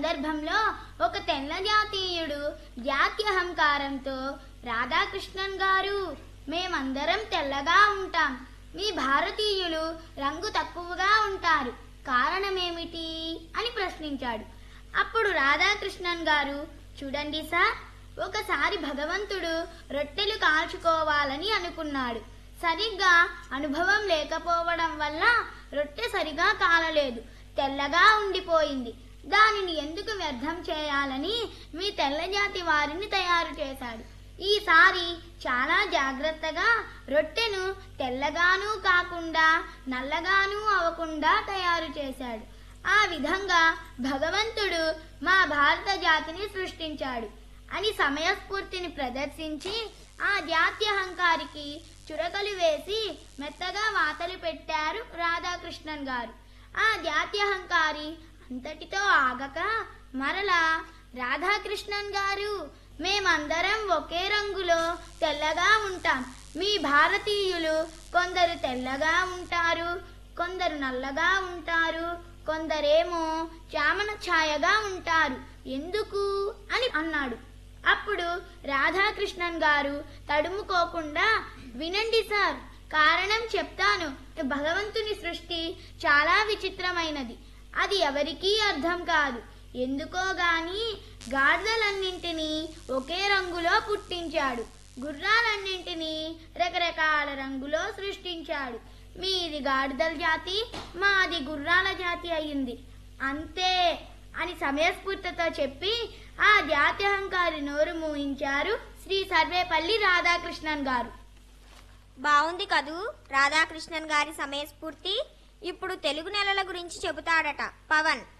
సందర్భంలో ఒక తెల్ల జాతీయుడు జాత్యహంకారంతో రాధాకృష్ణన్ గారు మేమందరం తెల్లగా ఉంటాం మీ భారతీయులు రంగు తక్కువగా ఉంటారు కారణమేమిటి అని ప్రశ్నించాడు అప్పుడు రాధాకృష్ణన్ గారు చూడండి సార్ ఒకసారి భగవంతుడు రొట్టెలు కాల్చుకోవాలని అనుకున్నాడు సరిగ్గా అనుభవం లేకపోవడం వల్ల రొట్టె సరిగా కాలలేదు తెల్లగా ఉండిపోయింది దానిని ఎందుకు వ్యర్థం చేయాలని మీ తెల్లజాతి వారిని తయారు చేశాడు ఈసారి చాలా జాగ్రత్తగా రొట్టెను తెల్లగానూ కాకుండా నల్లగానూ అవ్వకుండా తయారు చేశాడు ఆ విధంగా భగవంతుడు మా భారత జాతిని సృష్టించాడు అని సమయస్ఫూర్తిని ప్రదర్శించి ఆ జాత్యహంకారికి చురకలు వేసి మెత్తగా వాతలు పెట్టారు రాధాకృష్ణన్ గారు ఆ జాత్యహంకారి అంతటితో ఆగక మరలా రాధాకృష్ణన్ గారు మేమందరం ఒకే రంగులో తెల్లగా ఉంటాం మీ భారతీయులు కొందరు తెల్లగా ఉంటారు కొందరు నల్లగా ఉంటారు కొందరేమో చామన ఛాయగా ఉంటారు ఎందుకు అని అన్నాడు అప్పుడు రాధాకృష్ణన్ గారు తడుముకోకుండా వినండి సార్ కారణం చెప్తాను భగవంతుని సృష్టి చాలా విచిత్రమైనది అది ఎవరికీ అర్థం కాదు ఎందుకో గాని గాడిదలన్నింటినీ ఒకే రంగులో పుట్టించాడు గుర్రాలన్నింటినీ రకరకాల రంగులో సృష్టించాడు మీది గాడిదల జాతి మాది గుర్రాల జాతి అయింది అంతే అని సమయస్ఫూర్తితో చెప్పి ఆ జాత్యహంకారి నోరు మూయించారు శ్రీ సర్వేపల్లి రాధాకృష్ణన్ గారు బావుంది కదూ రాధాకృష్ణన్ గారి సమయస్ఫూర్తి ఇప్పుడు తెలుగు నెలల గురించి చెబుతాడట పవన్